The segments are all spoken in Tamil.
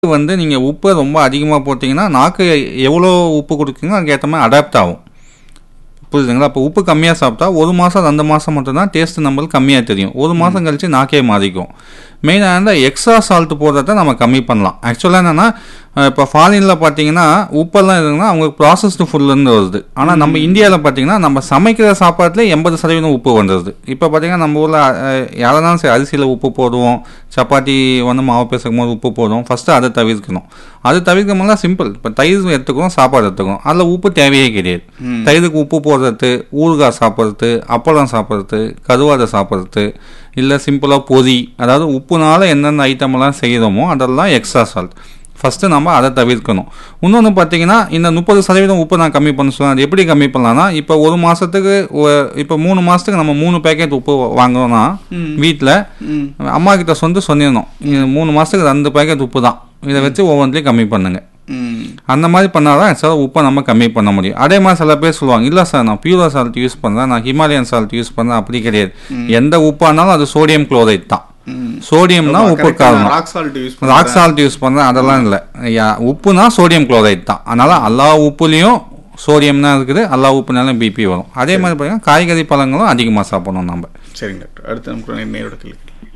வந்து நீங்கள் உப்பை ரொம்ப அதிகமாக போட்டிங்கன்னா நாக்கு எவ்வளோ உப்பு கொடுக்குங்க அதுக்கேற்ற மாதிரி அடாப்ட் ஆகும் புரியுதுங்களா அப்போ உப்பு கம்மியாக சாப்பிட்டா ஒரு மாதம் ரெண்டு மாதம் மட்டும்தான் டேஸ்ட் நம்மளுக்கு கம்மியாக தெரியும் ஒரு மாதம் கழிச்சு நாக்கே மாறிக்கும் மெயினாக இந்த எக்ஸ்ட்ரா சால்ட் போடுறத நம்ம கம்மி பண்ணலாம் ஆக்சுவலாக என்னென்னா இப்போ ஃபாரினில் பார்த்தீங்கன்னா உப்பெல்லாம் இருக்குன்னா அவங்களுக்கு ப்ராசஸ்டு ஃபுல்லேருந்து வருது ஆனால் நம்ம இந்தியாவில் பார்த்தீங்கன்னா நம்ம சமைக்கிற சாப்பாட்டில் எண்பது சதவீதம் உப்பு வந்துடுது இப்போ பார்த்தீங்கன்னா நம்ம ஊரில் யாரெல்லாம் சரி அரிசியில் உப்பு போடுவோம் சப்பாத்தி வந்து மாவு பேசும் போது உப்பு போடுவோம் ஃபஸ்ட்டு அதை தவிர்க்கணும் அது தவிர்க்கமெல்லாம் சிம்பிள் இப்போ தயிர் எடுத்துக்கிறோம் சாப்பாடு எடுத்துக்கிறோம் அதில் உப்பு தேவையே கிடையாது தயிருக்கு உப்பு போடுறது ஊறுகாய் சாப்பிட்றது அப்பளம் சாப்பிட்றது கருவாடை சாப்பிட்றது இல்லை சிம்பிளாக பொதி அதாவது உப்புனால என்னென்ன ஐட்டமெல்லாம் செய்கிறோமோ அதெல்லாம் எக்ஸ்ட்ரா சால்ட் ஃபஸ்ட்டு நம்ம அதை தவிர்க்கணும் இன்னொன்று பார்த்தீங்கன்னா இந்த முப்பது சதவீதம் உப்பு நான் கம்மி பண்ண சொல்லுவேன் அது எப்படி கம்மி பண்ணலாம்னா இப்போ ஒரு மாதத்துக்கு இப்போ மூணு மாதத்துக்கு நம்ம மூணு பேக்கெட் உப்பு வாங்குறோம்னா வீட்டில் அம்மா கிட்ட சொந்து சொன்னிடணும் இது மூணு மாதத்துக்கு ரெண்டு பேக்கெட் உப்பு தான் இதை வச்சு ஒவ்வொன்றிலையும் கம்மி பண்ணுங்கள் அந்த மாதிரி பண்ணாதான் சார் உப்பை நம்ம கம்மி பண்ண முடியும் அதே மாதிரி சில பேர் சொல்லுவாங்க இல்லை சார் நான் பியூரா சால்ட் யூஸ் பண்ணுறேன் நான் ஹிமாலயன் சால்ட் யூஸ் பண்ணுறேன் அப்படி கிடையாது எந்த உப்பானாலும் அது சோடியம் குளோரைட் தான் சோடியம்னா உப்பு காரணம் rock salt use rock salt use பண்ணுறேன் அதெல்லாம் இல்லை உப்புனா சோடியம் குளோரைட் தான் அதனால எல்லா உப்புலேயும் சோடியம் தான் இருக்குது எல்லா உப்புனாலும் பிபி வரும் அதே மாதிரி பார்த்தீங்கன்னா காய்கறி பழங்களும் அதிகமாக சாப்பிடணும் நம்ம சரிங்க டாக்டர் அடுத்து நமக்கு நேரோட கேள்வி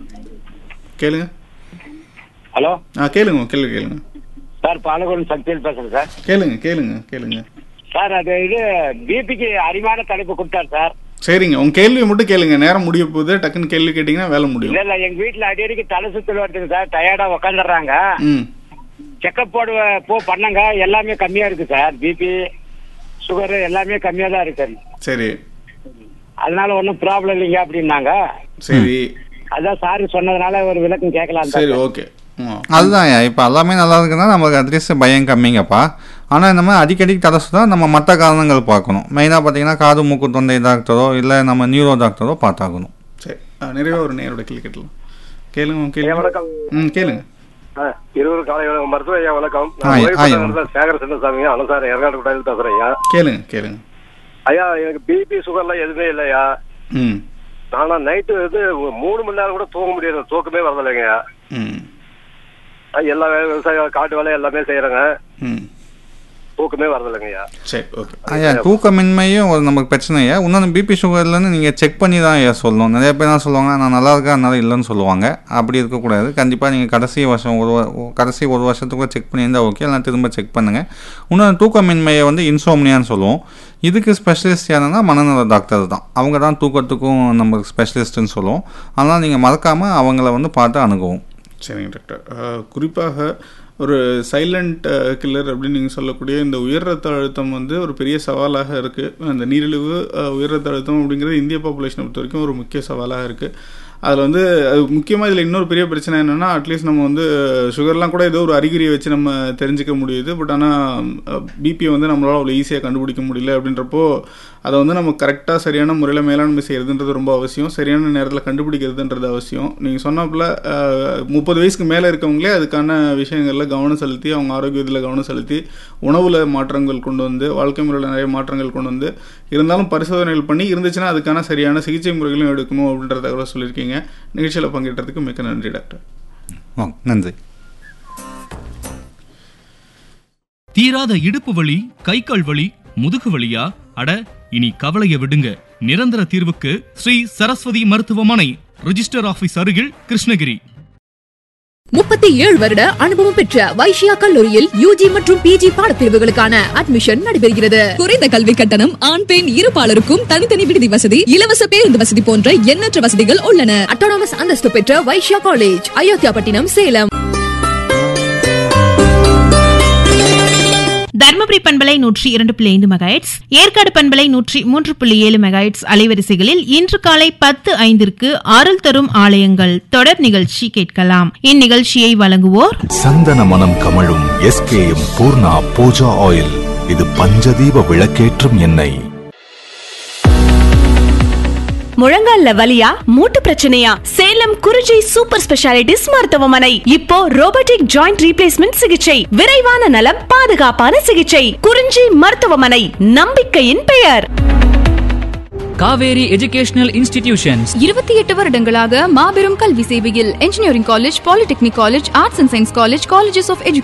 கேளுங்க ஹலோ ஆ கேளுங்க கேள்வி கேளுங்க சார் பாலகோடு சக்தியில் பேசுறேன் சார் கேளுங்க கேளுங்க கேளுங்க சார் அது இது பிபிக்கு அறிவான தலைப்பு கொடுத்தார் சார் சரிங்க உங்க கேள்வியை மட்டும் கேளுங்க நேரம் முடிய போகுது டக்குன்னு கேள்வி கேட்டீங்கன்னா வேலை முடியும் இல்ல இல்ல எங்க வீட்டுல அடிக்கடிக்கு தலை சுத்தல் வருதுங்க சார் டயர்டா உக்காந்துடுறாங்க ம் செக்கப் போடு போ பண்ணங்க எல்லாமே கம்மியா இருக்கு சார் பிபி சுகர் எல்லாமே கம்மியா தான் இருக்கு சார் சரி அதனால ஒன்றும் ப்ராப்ளம் இல்லைங்க அப்படின்னாங்க சரி அதான் சார் சொன்னதுனால ஒரு விளக்கம் கேட்கலாம் சரி ஓகே ம் அதுதான் இப்போ எல்லாமே நல்லா இருக்குன்னா நமக்கு அட்லீஸ்ட் பயம் கம்மிங்கப்பா ஆனால் இந்த மாதிரி அடிக்கடி தலை சுத்தா நம்ம மற்ற காரணங்கள் பார்க்கணும் மெயினாக பார்த்தீங்கன்னா காது மூக்கு தொண்டை டாக்டரோ இல்லை நம்ம நியூரோ டாக்டரோ பார்த்தாகணும் சரி ஆ, நிறைவா ஒரு நேரோட கேள்வி கேட்டலாம் கேளுங்க உங்க ஐயா, கேள்வி வணக்கம் ம் கேளுங்க ஆ, இருவரு காலை வணக்கம். மருத்துவ ஐயா வணக்கம் ஆ, நான் ஆ, ஓய்வு சேகர சின்னசாமிங்க அனசார் எரகாடு குட்டாயில் பேசுறேன் ஐயா கேளுங்க கேளுங்க ஐயா எனக்கு பிபி சுகர்லாம் எதுவுமே இல்லையா ம் நானா நைட்டு வந்து மூணு மணி நேரம் கூட தூங்க முடியாது தூக்கமே வரதில்லைங்க ம் ஆ, எல்லா வேலை விவசாயம் காட்டு வேலை எல்லாமே செய்யறேங்க ம் தூக்கமே வரதில்லைங்க ஐயா சரி ஓகே ஐயா தூக்கமின்மையும் ஒரு நமக்கு பிரச்சனை ஐயா இன்னொன்று பிபி சுகர்லன்னு நீங்கள் செக் பண்ணி தான் ஐயா சொல்லணும் நிறைய பேர் என்ன சொல்லுவாங்க நான் நல்லா இருக்கேன் அதனால இல்லைன்னு சொல்லுவாங்க அப்படி இருக்கக்கூடாது கண்டிப்பாக நீங்கள் கடைசி வருஷம் ஒரு வ- கடைசி ஒரு வருஷத்துக்குள்ள செக் பண்ணியிருந்தா ஓகே இல்லை திரும்ப செக் பண்ணுங்கள் இன்னொன்று தூக்கமின்மையை வந்து இன்சோம்னியான்னு சொல்லுவோம் இதுக்கு ஸ்பெஷலிஸ்ட் யாருன்னா மனநல டாக்டர் தான் அவங்க தான் தூக்கத்துக்கும் நமக்கு ஸ்பெஷலிஸ்ட்டுன்னு சொல்லுவோம் அதனால் நீங்கள் மறக்காமல் அவங்கள வந்து பார்த்து அணுகுவோம் சரிங்க டாக்டர் அஹ், குறிப்பாக ஒரு சைலண்ட் கில்லர் அப்படின்னு நீங்கள் சொல்லக்கூடிய இந்த உயர் ரத்த அழுத்தம் வந்து ஒரு பெரிய சவாலாக இருக்குது அந்த நீரிழிவு அஹ், உயர் ரத்த அழுத்தம் அப்படிங்கிறது இந்திய பாப்புலேஷனை பொறுத்த வரைக்கும் ஒரு முக்கிய சவாலாக இருக்குது அதில் வந்து அது முக்கியமாக இதில் இன்னொரு பெரிய பிரச்சனை என்னென்னா அட்லீஸ்ட் நம்ம வந்து சுகர்லாம் கூட ஏதோ ஒரு அறிகுறியை வச்சு நம்ம தெரிஞ்சுக்க முடியுது பட் ஆனால் பிபியை வந்து நம்மளால் அவ்வளோ ஈஸியாக கண்டுபிடிக்க முடியல அப்படின்றப்போ அதை வந்து நம்ம கரெக்டாக சரியான முறையில் மேலாண்மை செய்கிறதுன்றது ரொம்ப அவசியம் சரியான நேரத்தில் கண்டுபிடிக்கிறதுன்றது அவசியம் நீங்கள் சொன்னாப்புல முப்பது வயசுக்கு மேலே இருக்கவங்களே அதுக்கான விஷயங்களில் கவனம் செலுத்தி அவங்க ஆரோக்கியத்தில் கவனம் செலுத்தி உணவில் மாற்றங்கள் கொண்டு வந்து வாழ்க்கை முறையில் நிறைய மாற்றங்கள் கொண்டு வந்து இருந்தாலும் பரிசோதனைகள் பண்ணி இருந்துச்சுன்னா அதுக்கான சரியான சிகிச்சை முறைகளும் எடுக்கணும் அப்படின்ற தகவலை சொல்லியிருக்கீங்க நிகழ்ச்சியில் பங்கேற்றதுக்கு மிக்க நன்றி டாக்டர் ஓ நன்றி தீராத இடுப்பு வலி கை கால் வலி முதுகு வலியா அட இனி கவலைய விடுங்க நிரந்தர தீர்வுக்கு ஸ்ரீ சரஸ்வதி மருத்துவமனை ரிஜிஸ்டர் ஆபீஸ் அருகில் கிருஷ்ணகிரி முப்பத்தி ஏழு வருட அனுபவம் பெற்ற வைஷ்யா கல்லூரியில் யூஜி மற்றும் பிஜி பாடப்பிரிவுகளுக்கான அட்மிஷன் நடைபெறுகிறது குறைந்த கல்வி கட்டணம் ஆண் பெண் இருபாலருக்கும் தனித்தனி விடுதி வசதி இலவச பேருந்து வசதி போன்ற எண்ணற்ற வசதிகள் உள்ளன அட்டானமஸ் அந்தஸ்து பெற்ற வைஷ்யா காலேஜ் அயோத்தியாபட்டினம் சேலம் தர்மபுரி பண்பலை நூற்றி இரண்டு புள்ளி ஐந்து மெகாஹெட்ஸ் ஏற்காடு பண்பலை நூற்றி மூன்று புள்ளி ஏழு மெகாஹெட்ஸ் அலைவரிசைகளில் இன்று காலை பத்து ஐந்திற்கு அருள் தரும் ஆலயங்கள் தொடர் நிகழ்ச்சி கேட்கலாம் இந்நிகழ்ச்சியை வழங்குவோர் சந்தன மனம் கமழும் எஸ்கேஎம் பூர்ணா பூஜா ஆயில் இது பஞ்சதீப விளக்கேற்றும் எண்ணெய் முழங்கால்ல வலியா மூட்டு பிரச்சனையா சேலம் குறிஞ்சி சூப்பர் ஸ்பெஷாலிட்டிஸ் மருத்துவமனை இப்போ ரோபோட்டிக் ஜாயிண்ட் ரீப்ளேஸ்மெண்ட் சிகிச்சை விரைவான நலம் பாதுகாப்பான சிகிச்சை குறிஞ்சி மருத்துவமனை நம்பிக்கையின் பெயர் காவேரி எஜுகேஷனல் இன்ஸ்டிடியூஷன்ஸ் இருபத்தி எட்டு வருடங்களாக மாபெரும் கல்வி சேவையில் engineering college polytechnic college arts and science college colleges of education